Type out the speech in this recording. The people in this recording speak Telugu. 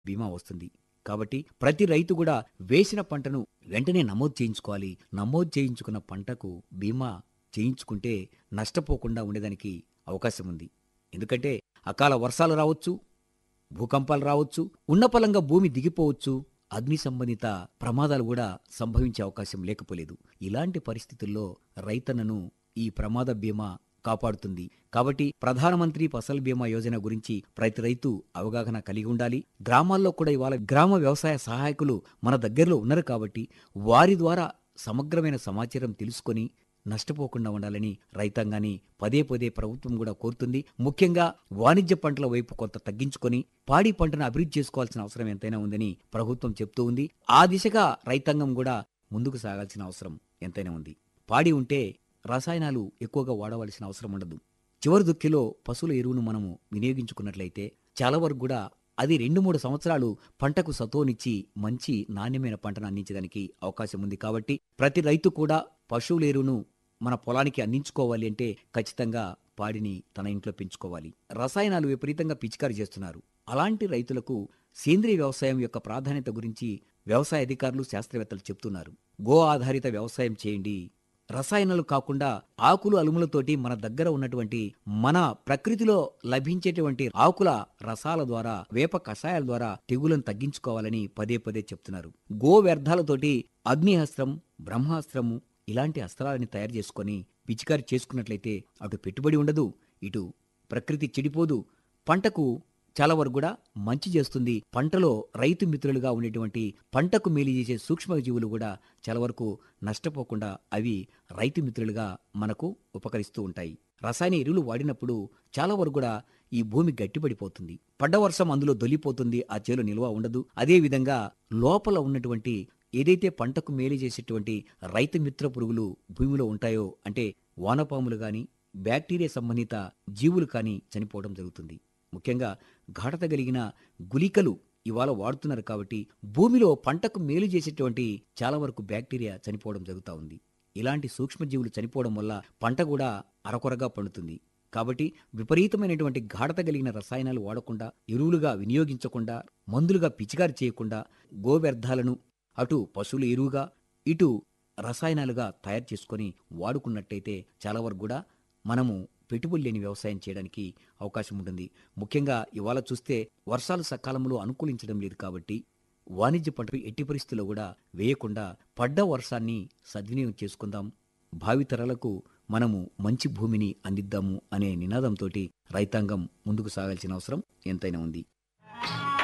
బీమా వస్తుంది కాబట్టి ప్రతి రైతు కూడా వేసిన పంటను వెంటనే నమోదు చేయించుకోవాలి నమోదు చేయించుకున్న పంటకు బీమా చేయించుకుంటే నష్టపోకుండా ఉండేదానికి అవకాశం ఉంది ఎందుకంటే అకాల వర్షాలు రావచ్చు భూకంపాలు రావచ్చు ఉన్నపలంగా భూమి దిగిపోవచ్చు అగ్ని సంబంధిత ప్రమాదాలు కూడా సంభవించే అవకాశం లేకపోలేదు ఇలాంటి పరిస్థితుల్లో రైతన్నను ఈ ప్రమాద బీమా కాపాడుతుంది కాబట్టి ప్రధానమంత్రి ఫసల్ బీమా యోజన గురించి ప్రతి రైతు అవగాహన కలిగి ఉండాలి గ్రామాల్లో కూడా ఇవాళ గ్రామ వ్యవసాయ సహాయకులు మన దగ్గరలో ఉన్నారు కాబట్టి వారి ద్వారా సమగ్రమైన సమాచారం తెలుసుకొని నష్టపోకుండా ఉండాలని రైతాంగాన్ని పదే పదే ప్రభుత్వం కూడా కోరుతుంది ముఖ్యంగా వాణిజ్య పంటల వైపు కొంత తగ్గించుకొని పాడి పంటను అభివృద్ధి చేసుకోవాల్సిన అవసరం ఎంతైనా ఉందని ప్రభుత్వం చెప్తూ ఉంది ఆ దిశగా రైతాంగం కూడా ముందుకు సాగాల్సిన అవసరం ఎంతైనా ఉంది పాడి ఉంటే రసాయనాలు ఎక్కువగా వాడవలసిన అవసరం ఉండదు చివరి దుక్కిలో పశువుల ఎరువును మనము వినియోగించుకున్నట్లయితే చాలా వరకు కూడా అది రెండు మూడు సంవత్సరాలు పంటకు సతోనిచ్చి మంచి నాణ్యమైన పంటను అందించడానికి అవకాశం ఉంది కాబట్టి ప్రతి రైతు కూడా పశువుల ఎరువును మన పొలానికి అందించుకోవాలి అంటే ఖచ్చితంగా పాడిని తన ఇంట్లో పెంచుకోవాలి రసాయనాలు విపరీతంగా పిచికారి చేస్తున్నారు అలాంటి రైతులకు సేంద్రియ వ్యవసాయం యొక్క ప్రాధాన్యత గురించి వ్యవసాయ అధికారులు శాస్త్రవేత్తలు చెప్తున్నారు గో ఆధారిత వ్యవసాయం చేయండి రసాయనాలు కాకుండా ఆకులు అలుములతోటి మన దగ్గర ఉన్నటువంటి మన ప్రకృతిలో లభించేటువంటి ఆకుల రసాల ద్వారా వేప కషాయాల ద్వారా తెగులను తగ్గించుకోవాలని పదే పదే చెప్తున్నారు గో వ్యర్థాలతోటి అగ్నిహస్త్రం బ్రహ్మాస్త్రము ఇలాంటి అస్త్రాలని తయారు చేసుకొని పిచికారి చేసుకున్నట్లయితే అటు పెట్టుబడి ఉండదు ఇటు ప్రకృతి చెడిపోదు పంటకు చాలా వరకు కూడా మంచి చేస్తుంది పంటలో రైతు మిత్రులుగా ఉండేటువంటి పంటకు మేలు చేసే సూక్ష్మజీవులు కూడా చాలా వరకు నష్టపోకుండా అవి రైతు మిత్రులుగా మనకు ఉపకరిస్తూ ఉంటాయి రసాయన ఎరువులు వాడినప్పుడు చాలా వరకు కూడా ఈ భూమి గట్టిపడిపోతుంది పడ్డ వర్షం అందులో దొల్లిపోతుంది ఆ చేలో నిల్వ ఉండదు అదే విధంగా లోపల ఉన్నటువంటి ఏదైతే పంటకు మేలు చేసేటువంటి రైతు మిత్ర పురుగులు భూమిలో ఉంటాయో అంటే వానపాములు గాని బ్యాక్టీరియా సంబంధిత జీవులు కానీ చనిపోవడం జరుగుతుంది ముఖ్యంగా ఘాటత కలిగిన గుళికలు ఇవాళ వాడుతున్నారు కాబట్టి భూమిలో పంటకు మేలు చేసేటువంటి చాలా వరకు బ్యాక్టీరియా చనిపోవడం జరుగుతూ ఉంది ఇలాంటి సూక్ష్మజీవులు చనిపోవడం వల్ల పంట కూడా అరకొరగా పండుతుంది కాబట్టి విపరీతమైనటువంటి గాఢత కలిగిన రసాయనాలు వాడకుండా ఎరువులుగా వినియోగించకుండా మందులుగా పిచికారి చేయకుండా గోవ్యర్థాలను అటు పశువుల ఎరువుగా ఇటు రసాయనాలుగా తయారు చేసుకొని వాడుకున్నట్టయితే చాలా వరకు కూడా మనము పెట్టుబడి లేని వ్యవసాయం చేయడానికి అవకాశం ఉంటుంది ముఖ్యంగా ఇవాళ చూస్తే వర్షాలు సకాలంలో అనుకూలించడం లేదు కాబట్టి వాణిజ్య పంటలు ఎట్టి పరిస్థితుల్లో కూడా వేయకుండా పడ్డ వర్షాన్ని సద్వినియోగం చేసుకుందాం భావితరాలకు మనము మంచి భూమిని అందిద్దాము అనే నినాదంతో రైతాంగం ముందుకు సాగాల్సిన అవసరం ఎంతైనా ఉంది